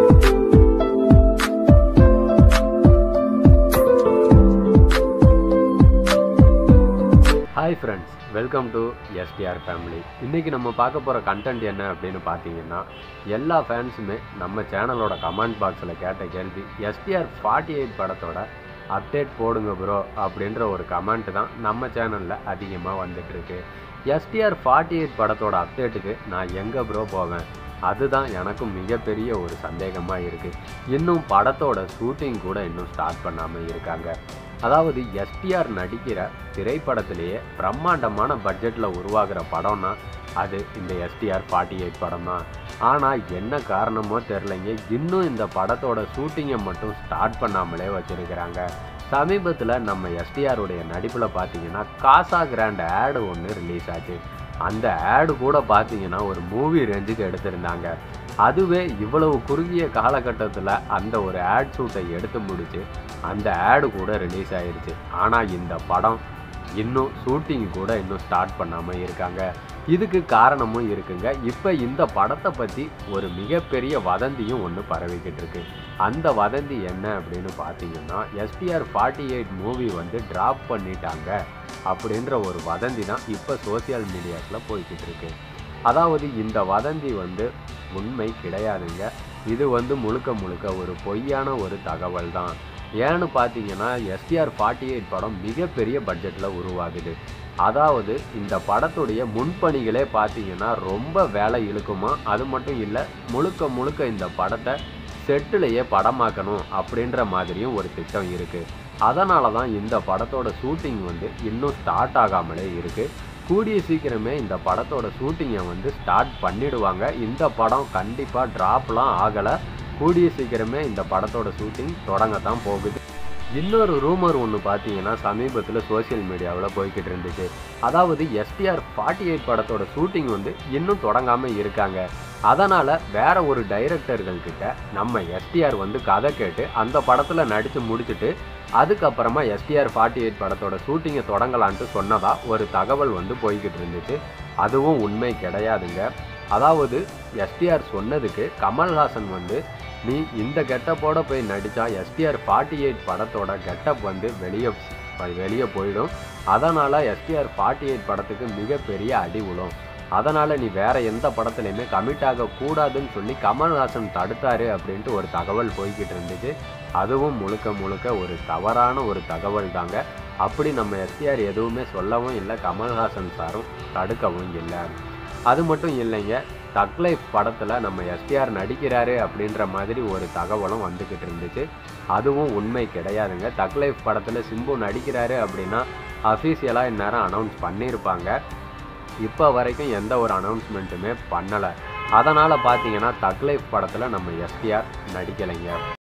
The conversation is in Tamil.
hi friends welcome to STR family இன்றைக்கி நம்ம பார்க்க போகிற கண்டென்ட் என்ன அப்படின்னு பார்த்தீங்கன்னா எல்லா ஃபேன்ஸுமே நம்ம சேனலோட கமெண்ட் பாக்ஸில் கேட்ட கேள்வி எஸ்டிஆர் ஃபார்ட்டி எயிட் படத்தோட அப்டேட் போடுங்க ப்ரோ அப்படின்ற ஒரு கமெண்ட் தான் நம்ம சேனலில் அதிகமாக வந்துட்டுருக்கு எஸ்டிஆர் ஃபார்ட்டி எயிட் படத்தோட அப்டேட்டுக்கு நான் எங்கே ப்ரோ போவேன் அதுதான் எனக்கும் மிகப்பெரிய ஒரு சந்தேகமாக இருக்குது இன்னும் படத்தோட ஷூட்டிங் கூட இன்னும் ஸ்டார்ட் பண்ணாமல் இருக்காங்க அதாவது எஸ்டிஆர் நடிக்கிற திரைப்படத்திலேயே பிரம்மாண்டமான பட்ஜெட்டில் உருவாகிற படம்னா அது இந்த எஸ்டிஆர் ஃபார்ட்டி எயிட் படம் தான் ஆனால் என்ன காரணமோ தெரிலங்க இன்னும் இந்த படத்தோட ஷூட்டிங்கை மட்டும் ஸ்டார்ட் பண்ணாமலே வச்சுருக்கிறாங்க சமீபத்தில் நம்ம எஸ்டிஆருடைய நடிப்பில் பார்த்தீங்கன்னா காசா கிராண்ட் ஆடு ஒன்று ரிலீஸ் ஆச்சு அந்த ஆடு கூட பார்த்தீங்கன்னா ஒரு மூவி ரேஞ்சுக்கு எடுத்திருந்தாங்க அதுவே இவ்வளவு குறுகிய காலகட்டத்தில் அந்த ஒரு ஆட் ஷூட்டை எடுத்து முடிச்சு அந்த ஆடு கூட ரிலீஸ் ஆயிருச்சு ஆனால் இந்த படம் இன்னும் ஷூட்டிங் கூட இன்னும் ஸ்டார்ட் பண்ணாமல் இருக்காங்க இதுக்கு காரணமும் இருக்குங்க இப்போ இந்த படத்தை பற்றி ஒரு மிகப்பெரிய வதந்தியும் ஒன்று பரவிக்கிட்டு இருக்கு அந்த வதந்தி என்ன அப்படின்னு பார்த்தீங்கன்னா எஸ்டிஆர் ஃபார்ட்டி எயிட் மூவி வந்து ட்ராப் பண்ணிட்டாங்க அப்படின்ற ஒரு வதந்தி தான் இப்போ சோசியல் மீடியாஸில் போய்கிட்டு இருக்கு அதாவது இந்த வதந்தி வந்து உண்மை கிடையாதுங்க இது வந்து முழுக்க முழுக்க ஒரு பொய்யான ஒரு தகவல் தான் ஏன்னு பார்த்தீங்கன்னா எஸ்டிஆர் ஃபார்ட்டி எயிட் படம் மிகப்பெரிய பட்ஜெட்டில் உருவாகுது அதாவது இந்த படத்துடைய முன்பணிகளே பார்த்தீங்கன்னா ரொம்ப வேலை இழுக்குமா அது மட்டும் இல்லை முழுக்க முழுக்க இந்த படத்தை செட்டிலேயே படமாக்கணும் அப்படின்ற மாதிரியும் ஒரு திட்டம் இருக்குது அதனால தான் இந்த படத்தோட ஷூட்டிங் வந்து இன்னும் ஸ்டார்ட் ஆகாமலே இருக்குது கூடிய சீக்கிரமே இந்த படத்தோட ஷூட்டிங்கை வந்து ஸ்டார்ட் பண்ணிடுவாங்க இந்த படம் கண்டிப்பாக ட்ராப்லாம் ஆகலை கூடிய சீக்கிரமே இந்த படத்தோட ஷூட்டிங் தொடங்க தான் போகுது இன்னொரு ரூமர் ஒன்று பார்த்தீங்கன்னா சமீபத்தில் சோஷியல் மீடியாவில் போய்கிட்டு இருந்துச்சு அதாவது எஸ்டிஆர் ஃபார்ட்டி எயிட் படத்தோட ஷூட்டிங் வந்து இன்னும் தொடங்காமல் இருக்காங்க அதனால் வேற ஒரு டைரக்டர்கள் கிட்ட நம்ம எஸ்டிஆர் வந்து கதை கேட்டு அந்த படத்தில் நடித்து முடிச்சுட்டு அதுக்கப்புறமா எஸ்டிஆர் ஃபார்ட்டி எயிட் படத்தோட ஷூட்டிங்கை தொடங்கலான்ட்டு சொன்னதா ஒரு தகவல் வந்து போய்கிட்டு இருந்துச்சு அதுவும் உண்மை கிடையாதுங்க அதாவது எஸ்டிஆர் சொன்னதுக்கு கமல்ஹாசன் வந்து நீ இந்த கெட்டப்போட போய் நடித்தா எஸ்டிஆர் ஃபார்ட்டி எயிட் படத்தோட கெட்டப் வந்து வெளியே வெளியே போயிடும் அதனால் எஸ்டிஆர் ஃபார்ட்டி எயிட் படத்துக்கு மிகப்பெரிய அடி விழும் அதனால் நீ வேற எந்த படத்துலையுமே கமிட் ஆகக்கூடாதுன்னு சொல்லி கமல்ஹாசன் தடுத்தாரு அப்படின்ட்டு ஒரு தகவல் போய்கிட்டு இருந்துச்சு அதுவும் முழுக்க முழுக்க ஒரு தவறான ஒரு தகவல் தாங்க அப்படி நம்ம எஸ்டிஆர் எதுவுமே சொல்லவும் இல்லை கமல்ஹாசன் சாரும் தடுக்கவும் இல்லை அது மட்டும் இல்லைங்க தக் லைஃப் படத்தில் நம்ம எஸ்டிஆர் நடிக்கிறாரு அப்படின்ற மாதிரி ஒரு தகவலும் வந்துக்கிட்டு இருந்துச்சு அதுவும் உண்மை கிடையாதுங்க தக் லைஃப் படத்தில் சிம்பு நடிக்கிறாரு அப்படின்னா அஃபீஷியலாக இந்நேரம் அனௌன்ஸ் பண்ணியிருப்பாங்க இப்போ வரைக்கும் எந்த ஒரு அனௌன்ஸ்மெண்ட்டுமே பண்ணலை அதனால் பார்த்தீங்கன்னா தக் லைஃப் படத்தில் நம்ம எஸ்டிஆர் நடிக்கலைங்க